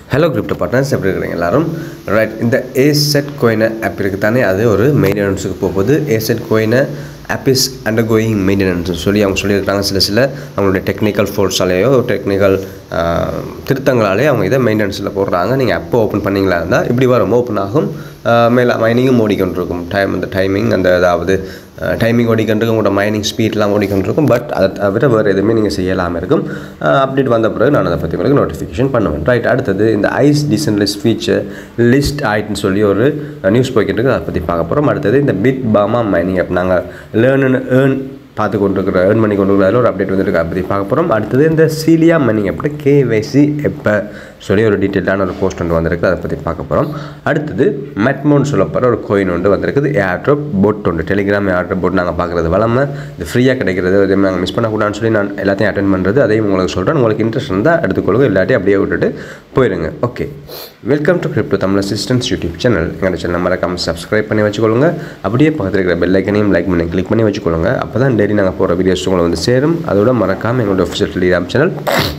hello crypto partners எப்படி இருக்கிறீங்க எல்லாரும் ரைட் இந்த ஏசெட் கோயினை ஆப் இருக்குது தானே அது ஒரு மெயின்டெனன்ஸுக்கு போகுது ஏசெட் கோயினை app is undergoing maintenance சொல்லி அவங்க சொல்லியிருக்காங்க சில சில அவங்களுடைய டெக்னிக்கல் ஃபோர்ஸாலேயோ டெக்னிக்கல் திருத்தங்களாலே அவங்க இதை மெயின்டெனன்ஸில் போடுறாங்க நீங்கள் அப்போ ஓப்பன் பண்ணிங்களா இருந்தால் இப்படி வரும் ஓப்பன் ஆகும் மேலே மைனிங்கும் ஓடிக்கொண்டிருக்கும் டைம் அந்த டைமிங் அந்த அதாவது டைமிங் ஓடிக்கொண்டிருக்கும் உங்களோட மைனிங் ஸ்பீட்லாம் ஓடிக்கொண்டிருக்கும் பட் அதை தவிர வேறு எதுவுமே நீங்கள் செய்யலாமல் இருக்கும் அப்டேட் வந்த பிறகு நான் அதை பற்றி பிறகு நோட்டிஃபிகேஷன் பண்ணுவேன் ரைட் அடுத்தது இந்த ஐஸ் டிசன்லிஸ்ட் ஃபீச்சர் லிஸ்ட் ஆயிட்டுன்னு சொல்லி ஒரு நியூஸ் போய்கிட்டு இருக்கு அதை பற்றி பார்க்க போகிறோம் அடுத்தது இந்த பிட் பாமா மைனிங் ஆப் நாங்கள் லேர்ன் ஏர்ன் பார்த்து கொண்டிருக்கிற ஏர்ன் பண்ணி கொண்டு அதில் ஒரு அப்டேட் வந்துருக்கு அதை பற்றி பார்க்க போகிறோம் அடுத்தது இந்த சீலியா மணிங் அப்படி கேவைசி எப்போ சொல்லி ஒரு டீட்டெயிலான ஒரு போஸ்ட் ஒன்று வந்திருக்கு அதை பற்றி பார்க்க போகிறோம் அடுத்தது மெட்மோன் சொல்லப்படுற ஒரு கோயின் ஒன்று வந்திருக்குது ஏர்ட்ராப் போட் ஒன்று டெலிகிராம் ஏர்ட்ராப் போட் நாங்கள் பார்க்குறது வளமை இது ஃப்ரீயாக கிடைக்கிறது அதே நாங்கள் மிஸ் பண்ணக்கூடாதுன்னு சொல்லி நான் எல்லாத்தையும் அட்டன் பண்ணுறது அதையும் உங்களுக்கு சொல்கிறேன் உங்களுக்கு இன்ட்ரெஸ்ட் இருந்தால் எடுத்துக்கொள்ளுங்க இல்லாட்டி அப்படியே விட்டுட்டு போயிடுங்க okay welcome to crypto Tamil assistance YouTube channel எங்கள் சேனல் மறக்காமல் சப்ஸ்கிரைப் பண்ணி வச்சுக்கொள்ளுங்க அப்படியே பக்கத்தில் இருக்கிற பெல் ஐக்கனையும் லைக் பண்ணி கிளிக் பண்ணி வச்சுக்கொள்ளுங்க அப்போ தான் டெய்லி நாங்கள் போகிற வீடியோஸ் உங்களை வந்து சேரும் அதோட மறக்காமல் எங்களோட official Telegram channel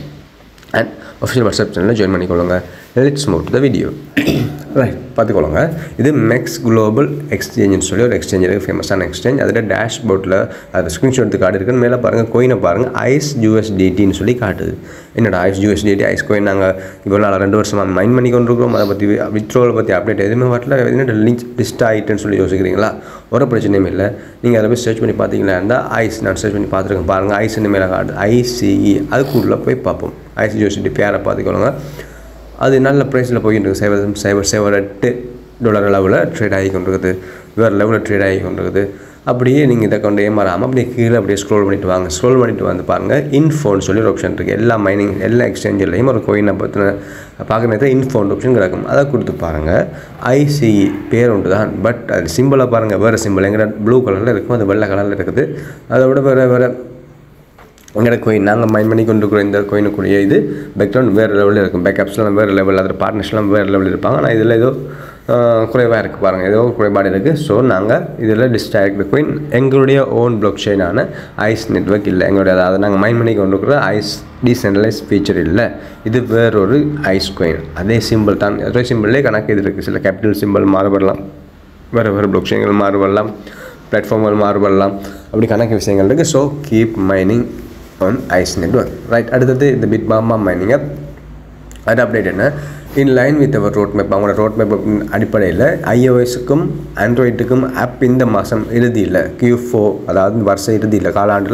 and official WhatsApp சேனலில் ஜாயின் பண்ணிக்கொள்ளுங்க let's move to the video right பார்த்துக்கொள்ளுங்க இது மெக்ஸ் குளோபல் எக்ஸ்சேஞ்சுன்னு சொல்லி ஒரு எக்ஸ்சேஞ்ச் இருக்குது ஃபேமஸான எக்ஸ்சேஞ்ச் அதில் டேஷ்போர்ட்டில் அது ஸ்க்ரீன்ஷாட் எடுத்து காட்டிருக்குன்னு மேலே பாருங்கள் கோயினை பாருங்கள் ஐஸ் யூஎஸ்டிடின்னு சொல்லி காட்டுது என்னடா ஐஸ் யூஎஸ்டிடி ஐஸ் கோயின் நாங்கள் இவ்வளோ நாள் ரெண்டு வருஷமாக மைண்ட் பண்ணி கொண்டிருக்கிறோம் அதை பற்றி வித்ரோலை பற்றி அப்டேட் எதுவுமே வரல என்னடா லிங்க் லிஸ்ட் ஆகிட்டுன்னு சொல்லி யோசிக்கிறீங்களா ஒரு பிரச்சனையும் இல்லை நீங்கள் அதை போய் சர்ச் பண்ணி பார்த்தீங்களா இருந்தால் ஐஸ் நான் சர்ச் பண்ணி பார்த்துருக்கேன் பாருங்கள் ஐஸ்ன்னு மேலே காட்டுது ஐசிஇ அதுக்குள்ளே போய் பார்ப்போம் ஐசி யூஎஸ்டி பேரை பார்த்துக்கொள்ளுங்க அது நல்ல ப்ரைஸில் போய்கிட்டு இருக்குது சைபர் சைபர் சைபர் எட்டு டாலர் அளவில் ட்ரேட் ஆகி கொண்டிருக்குது வேறு லெவலில் ட்ரேட் ஆகி கொண்டிருக்குது அப்படியே நீங்கள் இதை கொண்டு ஏமாறாமல் அப்படியே கீழே அப்படியே ஸ்க்ரோல் பண்ணிட்டு வாங்க ஸ்க்ரோல் பண்ணிட்டு வந்து பாருங்கள் இன்ஃபோன் சொல்லி ஒரு ஆப்ஷன் இருக்குது எல்லா மைனிங் எல்லா எக்ஸ்சேஞ்சிலையும் ஒரு கோயினை பற்றின பார்க்குற நேரத்தில் இன்ஃபோன் ஆப்ஷன் கிடக்கும் அதை கொடுத்து பாருங்கள் ஐசிஇ பேர் ஒன்று தான் பட் அது சிம்பிளை பாருங்கள் வேறு சிம்பிள் எங்கிட்ட ப்ளூ கலரில் இருக்கும் அது வெள்ளை கலரில் இருக்குது அதை விட வேறு வேறு எங்களோட கோயின் நாங்கள் மைண்ட் பண்ணி கொண்டு இருக்கிற இந்த கோயினுக்குரிய இது பேக்ரவுண்ட் வேறு லெவலில் இருக்கும் பேக்கப்ஸ்லாம் வேறு லெவல் அதில் பார்ட்னர்ஸ்லாம் வேறு லெவலில் இருப்பாங்க ஆனால் இதில் ஏதோ குறைவாக இருக்குது பாருங்கள் ஏதோ குறைபாடு இருக்குது ஸோ நாங்கள் இதில் டிஸ்ட்ராக்ட் கோயின் எங்களுடைய ஓன் பிளாக் செயினான ஐஸ் நெட்ஒர்க் இல்லை எங்களுடைய அதாவது நாங்கள் மைண்ட் பண்ணி கொண்டு இருக்கிற ஐஸ் டீசென்ட்ரலைஸ் ஃபீச்சர் இல்லை இது வேறொரு ஐஸ் கோயின் அதே சிம்பிள் தான் அதே சிம்பிள்லேயே கணக்கு இது இருக்குது சில கேபிட்டல் சிம்பிள் மாறுபடலாம் வேறு வேறு பிளாக் செயின்கள் மாறுபடலாம் பிளாட்ஃபார்ம்கள் மாறுபடலாம் அப்படி கணக்கு விஷயங்கள் இருக்குது so keep mining on ice network right அடுத்தது இந்த பிட் பாமா மைனிங்கை அது அப்டேட் என்ன in line with our road map அவங்களோட ரோட் மேப் அடிப்படையில் ஐஓஎஸுக்கும் ஆண்ட்ராய்டுக்கும் ஆப் இந்த மாதம் இறுதியில் கியூ ஃபோ அதாவது வருஷ இறுதியில் காலாண்டில்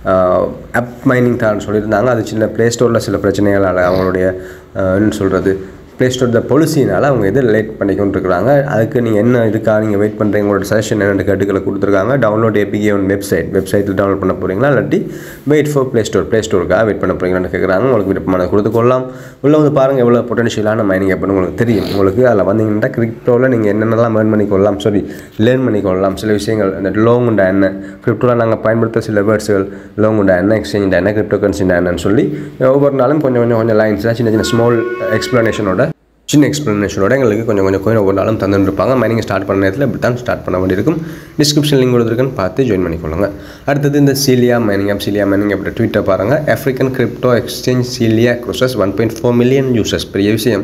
ஆப் மைனிங் தான் சொல்லியிருந்தாங்க அது சின்ன ப்ளே ஸ்டோரில் சில பிரச்சனைகளால் அவங்களுடைய என்ன சொல்கிறது ப்ளே ஸ்டோர் இந்த பொலிசினால் அவங்க இது லேட் பண்ணி கொண்டிருக்கிறாங்க அதுக்கு நீங்கள் என்ன இருக்கா நீங்கள் வெயிட் பண்ணுறீங்க உங்களோட சஜஷன் என்னென்ன கேட்டுக்களை கொடுத்துருக்காங்க டவுன்லோட் ஏபிகே ஒன் வெப்சைட் வெப்சைட்டில் டவுன்லோட் பண்ண போகிறீங்களா இல்லாட்டி wait for play store play ஸ்டோருக்காக வெயிட் பண்ண போகிறீங்களான்னு கேட்குறாங்க உங்களுக்கு விருப்பமான கொடுத்துக்கொள்ளலாம் உள்ளே வந்து பாருங்கள் எவ்வளோ பொட்டன்ஷியலான மைனிங் அப்படின்னு உங்களுக்கு தெரியும் உங்களுக்கு அதில் வந்தீங்கன்னா கிரிப்டோவில் நீங்கள் என்னென்னலாம் ஏர்ன் பண்ணிக்கொள்ளலாம் சாரி லேர்ன் பண்ணிக்கொள்ளலாம் சில விஷயங்கள் இந்த லோங் உண்டா என்ன கிரிப்டோவில் நாங்கள் பயன்படுத்த சில வேர்ட்ஸுகள் லோங் உண்டா என்ன எக்ஸ்சேஞ்ச் என்ன கிரிப்டோ கரன்சி என்னன்னு சொல்லி ஒவ்வொரு நாளும் கொஞ்சம் கொஞ்சம் கொஞ்சம் லைன்ஸாக சின்ன சின்ன ஸ்மால் எக்ஸ்ப்ளனேஷனோட சின்ன எக்ஸ்ப்ளனேஷனோட எங்களுக்கு கொஞ்சம் கொஞ்சம் கோயின் ஒவ்வொரு நாளும் தந்துருப்பாங்க மைனிங் ஸ்டார்ட் பண்ண நேரத்தில் இப்படி தான் ஸ்டார்ட் பண்ண வேண்டியிருக்கும் டிஸ்கிரிப்ஷன் லிங்க் கொடுத்துருக்குன்னு பார்த்து ஜாயின் பண்ணிக்கொள்ளுங்க அடுத்தது இந்த Celia mining app Celia mining அப்படி ட்விட்டர் பாருங்கள் African crypto exchange Celia crosses one point four million users பெரிய விஷயம்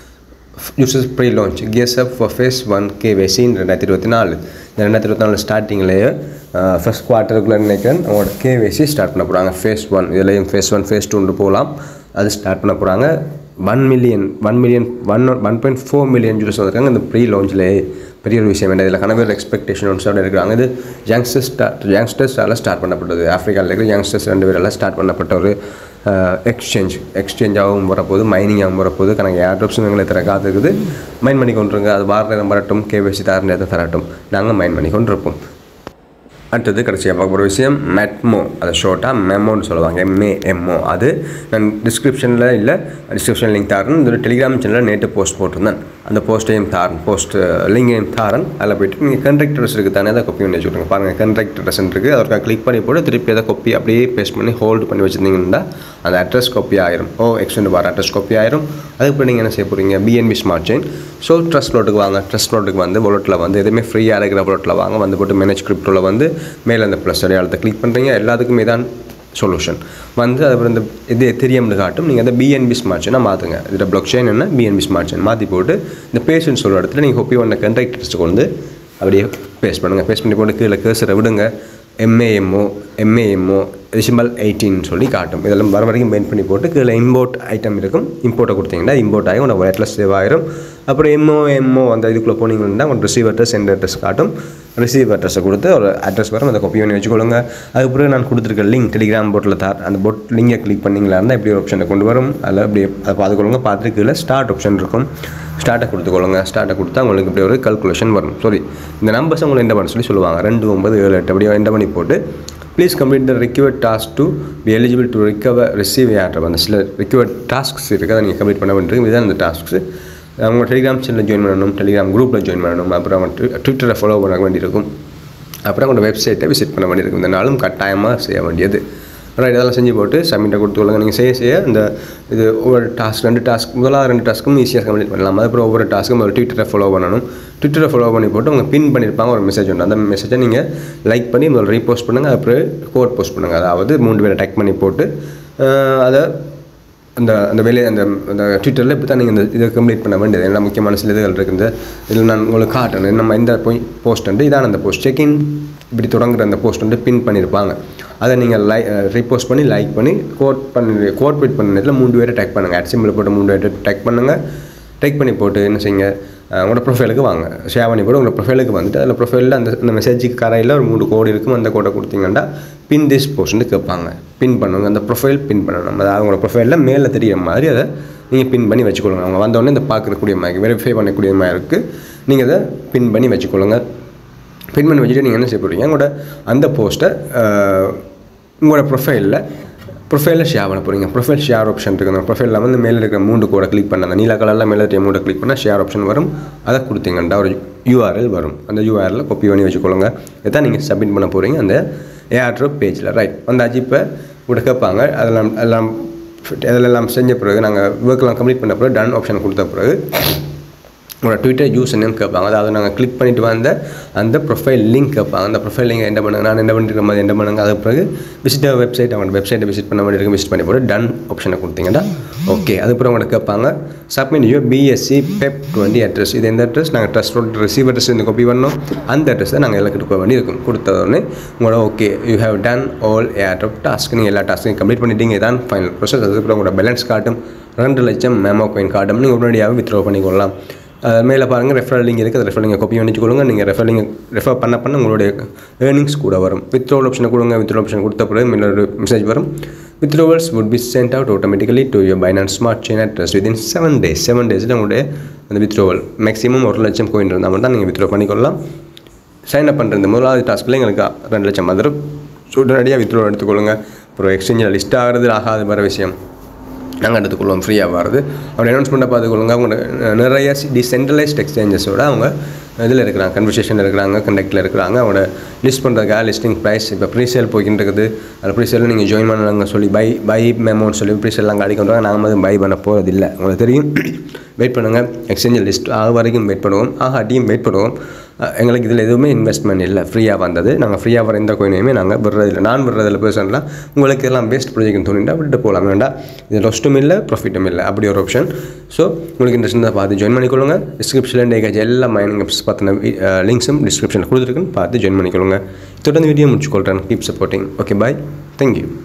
யூசர்ஸ் ப்ரீ லான்ச் கேஸ் அப் ஃபார் ஃபேஸ் ஒன் கேவைசின்னு ரெண்டாயிரத்தி இருபத்தி நாலு இந்த ரெண்டாயிரத்தி இருபத்தி நாலு ஸ்டார்டிங்லேயே ஃபஸ்ட் குவார்ட்டருக்குள்ளே நினைக்கிறேன் அவங்களோட கேவைசி ஸ்டார்ட் பண்ண போகிறாங்க ஃபேஸ் ஒன் இதுலேயும் ஃபேஸ் ஒன் ஃபேஸ் டூன்னு போகலாம் அது ஸ்டார்ட் பண்ண போகிறாங்க one million one million one one point four million use வந்திருக்காங்க இந்த ப்ரீ லான்ச்சில் பெரிய ஒரு விஷயம் என்ன இதில் கனவேர் எக்ஸ்பெக்டேஷன்ஸோட இருக்கிறாங்க இது யங்ஸ்டர்ஸ் ஸ்டார்ட் யங்ஸ்டர்ஸால் ஸ்டார்ட் பண்ணப்பட்டது ஆஃப்ரிக்காவில் இருக்கிற யங்ஸ்டர்ஸ் ரெண்டு பேரால் ஸ்டார்ட் பண்ணப்பட்ட ஒரு எக்ஸ்சேஞ்ச் எக்ஸ்சேஞ்சாகவும் வரப்போகுது மைனிங்காகவும் வரப்போகுது கணக்கு ஏர் ட்ராப்ஸும் எங்களை தர காத்துக்குது மைன் பண்ணி கொண்டிருங்க அது வார நேரம் வரட்டும் கேபிசி தார நேரத்தை தரட்டும் நாங்கள் மைன் பண்ணி கொண்டிருப்போம் அடுத்தது கடைசியாக பார்க்க போகிற விஷயம் மெட்மோ அதை ஷோர்ட்டாக மெமோன்னு சொல்லுவாங்க எம்ஏ எம்ஓ அது நான் டிஸ்கிரிப்ஷனில் இல்லை டிஸ்கிரிப்ஷன் லிங்க் தாரன் இந்த டெலிகிராம் சேனலில் நேற்று போஸ்ட் போட்டிருந்தேன் அந்த போஸ்ட்டையும் தாரன் போஸ்ட் லிங்கையும் தாரன் அதில் போய்ட்டு நீங்கள் கண்ட்ராக்டர்ஸ் இருக்குது தானே அதை கொப்பி பண்ணி வச்சுருங்க பாருங்கள் கண்ட்ராக்டர்ஸ் இருக்குது அதற்காக கிளிக் பண்ணி போட்டு திருப்பி அதை கொப்பி அப்படியே பேஸ்ட் பண்ணி ஹோல்டு பண்ணி வச்சுருந்தீங்கன்னா அந்த அட்ரஸ் கொப்பி ஆயிரும் ஓ எக்ஸ்டெண்ட் பார் அட்ரஸ் கொப்பி ஆயிரும் அதுக்கு நீங்கள் என்ன செய்ய போகிறீங்க BNB smart chain so trust நோட்டுக்கு வாங்க ட்ரஸ்ட் நோட்டுக்கு வந்து புல்லட்டில் வந்து எதுவுமே ஃப்ரீயாக இருக்கிற புல்லட்டில் வாங்க வந்து போட்டு மேனேஜ் கிரிப்டோவில் வந்து மேலே அந்த ப்ளஸ் அடையாளத்தை கிளிக் பண்ணுறீங்க எல்லாத்துக்குமே தான் சொல்யூஷன் வந்து அதுக்கப்புறம் இந்த இது எத்திரியம்னு காட்டும் நீங்கள் அதை பிஎன்பி ஸ்மார்ட் செயினாக மாற்றுங்க இதில் பிளாக் செயின் என்ன பிஎன்பி ஸ்மார்ட் செயின் மாற்றி போட்டு இந்த பேஸ்ட்னு சொல்கிற இடத்துல நீங்கள் ஹோப்பி ஒன்றை கண்ட்ராக்ட் டெஸ்ட் கொண்டு அப்படியே பேஸ்ட் பண்ணுங்கள் பேஸ்ட் பண்ணி போட்டு கீழே கேசரை விடுங்க எம்ஏஎம்ஓ எம்ஏஎம்ஓ டெசிமல் எயிட்டின்னு சொல்லி காட்டும் இதெல்லாம் வர வரைக்கும் பெயிண்ட் பண்ணி போட்டு கீழே இம்போர்ட் ஐட்டம் இருக்கும் இம்போர்ட்டை கொடுத்தீங்கன்னா இம்போர்ட் ஆகி உங்கள் வேட்டில் சேவ் ஆயிரும் அப்புறம் எம்ஓ எம்ஓ அந்த இதுக்குள்ளே போனீங்கன்னா உங்கள் ரிசீவ் அட்ரஸ் சென்ட் அட்ரஸ் காட்டும் ரிசீவ் அட்ரஸை கொடுத்து ஒரு அட்ரஸ் வரும் அதை காப்பி பண்ணி வச்சுக்கொள்ளுங்க அதுக்கப்புறம் நான் கொடுத்துருக்க லிங்க் டெலிகிராம் போட்டில் தார் அந்த போட் லிங்கை கிளிக் பண்ணிங்களா இருந்தால் இப்படி ஒரு ஆப்ஷனை கொண்டு வரும் அதில் அப்படியே அதை பார்த்துக்கொள்ளுங்க பார்த்துட்டு கீழே ஸ்டார்ட் ஆப்ஷன் இருக்கும் ஸ்டார்ட்டை கொடுத்துக்கொள்ளுங்க ஸ்டார்ட்டை கொடுத்தா உங்களுக்கு இப்படி ஒரு கல்குலேஷன் வரும் சாரி இந்த நம்பர்ஸ் உங்களை என்ன பண்ண சொல்லி சொல்லுவாங்க ரெண்டு ஒன்பது ஏழு எட்டு அப்படியே என்ன பண்ணி போட்டு please complete the required task to be eligible to recover receive airdrop அந்த சில ரிக்யூர்ட் டாஸ்க்ஸ் இருக்குது அதை நீங்கள் கம்ப்ளீட் பண்ண வேண்டியிருக்கு இதுதான் அந்த டாஸ்க்ஸ் அவங்க டெலிகிராம் சேனலில் ஜாயின் பண்ணணும் டெலிகிராம் குரூப்பில் ஜாயின் பண்ணணும் அப்புறம் அவங்க ட்வி- ட்விட்டரை ஃபாலோ பண்ண வேண்டியிருக்கும் அப்புறம் உங்களோட வெப்சைட்டை விசிட் பண்ண வேண்டியிருக்கும் இந்த நாளும் கட்டாயமாக செய்ய வேண்டியது ரைட் இதெல்லாம் செஞ்சு போட்டு சப்மிட்டை கொடுத்துக்கொள்ளுங்க நீங்கள் செய்ய செய்ய இந்த இது ஒவ்வொரு டாஸ்க் ரெண்டு டாஸ்க் முதலாக ரெண்டு டாஸ்க்கும் ஈஸியாக கம்ப்ளீட் பண்ணலாம் அதுக்கப்புறம் ஒவ்வொரு டாஸ்க்கும் ஒரு ட்விட்டரை ஃபாலோ பண்ணணும் ட்விட்டரை ஃபாலோ பண்ணி போட்டு அவங்க பின் பண்ணியிருப்பாங்க ஒரு மெசேஜ் உண்டு அந்த மெசேஜை நீங்கள் லைக் பண்ணி முதல்ல ரீபோஸ்ட் பண்ணுங்கள் அப்புறம் கோட் போஸ்ட் பண்ணுங்கள் அதாவது மூணு பேரை டேக் பண்ணி போட்டு அஹ், அதை அந்த அந்த வேலையை அந்த அந்த ட்விட்டரில் இப்படி தான் நீங்கள் இந்த இதை கம்ப்ளீட் பண்ண வேண்டியது என்ன முக்கியமான சில இதுகள் இருக்குது இதில் நான் உங்களுக்கு காட்டுறேன் நம்ம இந்த போய் போஸ்ட் வந்து இதான் அந்த போஸ்ட் செக்இன் இப்படி தொடங்குற அந்த போஸ்ட் வந்து பின் பண்ணியிருப்பாங்க அதை நீங்கள் லை ரீபோஸ்ட் பண்ணி லைக் பண்ணி கோட் பண்ணி கோட் பிட் பண்ண நேரத்தில் மூணு பேரை டேக் பண்ணுங்கள் அட் சிம்பிள் போட்டு மூணு பேரை டேக் பண்ணுங்கள் டேக் பண்ணி போட்டு என்ன செய்யுங்க அஹ் உங்களோட ப்ரொஃபைலுக்கு வாங்க ஷேர் பண்ணி போட்டு உங்களோட ப்ரொஃபைலுக்கு வந்துட்டு அதில் ப்ரொஃபைலில் அந்த அந்த மெசேஜுக்கு கரையில் ஒரு மூணு கோடு இருக்கும் அந்த கோடை கொடுத்தீங்கன்னா பின் திஸ் போஸ்ட்னு கேட்பாங்க பின் பண்ணுங்க அந்த ப்ரொஃபைல் பின் பண்ணணும் அதாவது உங்களோட ப்ரொஃபைலில் மேலே தெரியிற மாதிரி அதை நீங்கள் பின் பண்ணி வச்சுக்கொள்ளுங்க அவங்க வந்தோடனே இந்த பார்க்கக்கூடிய மாதிரி வெரிஃபை பண்ணக்கூடிய மாதிரி இருக்குது நீங்கள் அதை பின் பண்ணி வச்சுக்கொள்ளுங்க பின் பண்ணி வச்சுட்டு நீங்கள் என்ன செய்ய போகிறீங்க உங்களோட அந்த போஸ்ட்டை உங்களோட ப்ரொஃபைலில் ப்ரொஃபைலில் ஷேர் பண்ண போகிறீங்க ப்ரொஃபைல் ஷேர் ஆப்ஷன் இருக்குது அந்த ப்ரொஃபைலில் வந்து மேலே இருக்கிற மூணு கோடை கிளிக் பண்ண அந்த நீல கலரில் மேலே இருக்கிற மூணு கிளிக் பண்ணால் ஷேர் ஆப்ஷன் வரும் அதை கொடுத்தீங்கன்னா ஒரு யூஆர்எல் வரும் அந்த யூஆர்எல் காப்பி பண்ணி வச்சுக்கொள்ளுங்க இதான் நீங்கள் சப்மிட் பண்ண போகிறீங்க அந்த ஏஆர்ட்ரப் பேஜில் ரைட் வந்தாச்சு இப்போ உங்கள்கிட்ட கேட்பாங்க அதெல்லாம் எல்லாம் அதெல்லாம் செஞ்ச பிறகு நாங்கள் ஒர்க்கெலாம் கம்ப்ளீட் பண்ண பிறகு டன் ஆப்ஷன் கொடுத்த பிறகு உங்களோட ட்விட்டர் யூஸ் என்னன்னு கேட்பாங்க அதாவது நாங்கள் கிளிக் பண்ணிட்டு வந்த அந்த ப்ரொஃபைல் லிங்க் கேட்பாங்க அந்த ப்ரொஃபைல் லிங்க் என்ன பண்ணுங்க நான் என்ன பண்ணிருக்க மாதிரி என்ன பண்ணுங்க அது பிறகு விசிட் வெப்சைட் அவங்களோட வெப்சைட்டை விசிட் பண்ண வேண்டிய விசிட் பண்ணி போட்டு டன் ஆப்ஷனை கொடுத்தீங்கன்னா ஓகே அதுக்கப்புறம் உங்களை கேட்பாங்க submit you BSC BEP twenty address இது எந்த அட்ரஸ் நாங்கள் ட்ரஸ்ட் ரோட் ரிசீவ் அட்ரஸ் இந்த காப்பி பண்ணோம் அந்த அட்ரஸை நாங்கள் எல்லாம் கொடுக்க வேண்டியிருக்கும் கொடுத்தோடனே உங்களோட okay you have done all airdrop task நீங்கள் எல்லா டாஸ்க்கையும் கம்ப்ளீட் பண்ணிட்டீங்க இதான் ஃபைனல் ப்ரோசஸ் அதுக்கப்புறம் உங்களோட பேலன்ஸ் காட்டும் ரெண்டு லட்சம் மேமோ காயின் காட்டும் நீங்கள் உடனடியாக வித்ட்ரா பண்ணிக்கொள்ளலாம் அது மேலே பாருங்கள் ரெஃபரல் லிங்க் இருக்குது அந்த ரெஃபரல் லிங்கை காப்பி பண்ணிச்சுக்கொள்ளுங்க நீங்கள் ரெஃபரல் லிங்க் ரெஃபர் பண்ண பண்ண உங்களுடைய ஏர்னிங்ஸ் கூட வரும் வித்ரோல் ஆப்ஷனை கொடுங்க வித்ரோல் ஆப்ஷன் கொடுத்த பிறகு மேலே ஒரு மெசேஜ் வரும் withdrawals would be sent out automatically to your Binance Smart Chain address within seven days seven டேஸில் உங்களுடைய அந்த withdrawal மேக்ஸிமம் ஒரு லட்சம் கோயின் இருந்தால் மட்டும் தான் நீங்கள் வித்ட்ரா பண்ணிக்கொள்ளலாம் சைன் அப் பண்ணுற இந்த முதலாவது டாஸ்க்கில் எங்களுக்கு ரெண்டு லட்சம் வந்துடும் உடனடியாக வித்ட்ரா எடுத்துக்கொள்ளுங்க அப்புறம் எக்ஸ்சேஞ்சில் லிஸ்ட் ஆகிறது ஆகாத வர விஷயம் நாங்கள் எடுத்துக்கொள்வோம் ஃப்ரீயாக வருது அப்படி அனௌன்ஸ்மெண்ட்டை பார்த்துக்கொள்ளுங்க அவங்க நிறைய டிசென்ட்ரலைஸ்ட் எக்ஸ்சேஞ்சஸோட அவங்க இதில் இருக்கிறாங்க கன்வர்சேஷனில் இருக்கிறாங்க கண்டக்டில் இருக்கிறாங்க அவங்களோட லிஸ்ட் பண்ணுறதுக்காக லிஸ்டிங் ப்ரைஸ் இப்போ ப்ரீசேல் போய்கிட்டு இருக்குது அந்த ப்ரீசேலில் நீங்கள் ஜாயின் பண்ணலாங்க சொல்லி பை பை மெமோன்னு சொல்லி ப்ரீசேல்லாம் காடி கொண்டு வாங்க நாங்கள் வந்து பை பண்ண போகிறது இல்லை உங்களுக்கு தெரியும் வெயிட் பண்ணுங்கள் எக்ஸ்சேஞ்சில் லிஸ்ட் ஆக வரைக்கும் வெயிட் பண்ணுவோம் ஆகாட்டியும் வெயிட் பண்ணுவோம் அஹ் எங்களுக்கு இதில் எதுவுமே இன்வெஸ்ட்மெண்ட் இல்லை ஃப்ரீயாக வந்தது நாங்கள் ஃப்ரீயாக வர எந்த கோயினையுமே நாங்கள் விடுறதில்லை நான் விடுறதில்ல பர்சனலாக உங்களுக்கு எல்லாம் பெஸ்ட் ப்ராஜெக்ட் தோணிட்டா விட்டு போகலாம் வேண்டாம் இது லொஸ்ட்டும் இல்லை ப்ராஃபிட்டும் இல்லை அப்படி ஒரு ஆப்ஷன் ஸோ உங்களுக்கு இன்ட்ரெஸ்ட் இருந்தால் பார்த்து ஜாயின் பண்ணிக்கொள்ளுங்க டிஸ்கிரிப்ஷனில் டேக்காச்சு எல்லா மைனிங் ஆப்ஸ் பார்த்தின லிங்க்ஸும் டிஸ்கிரிப்ஷனில் கொடுத்துருக்குன்னு பார்த்து ஜாயின் பண்ணிக்கொள்ளுங்க தொடர்ந்து வீடியோ முடிச்சுக்கொள்கிறேன் keep supporting okay bye thank you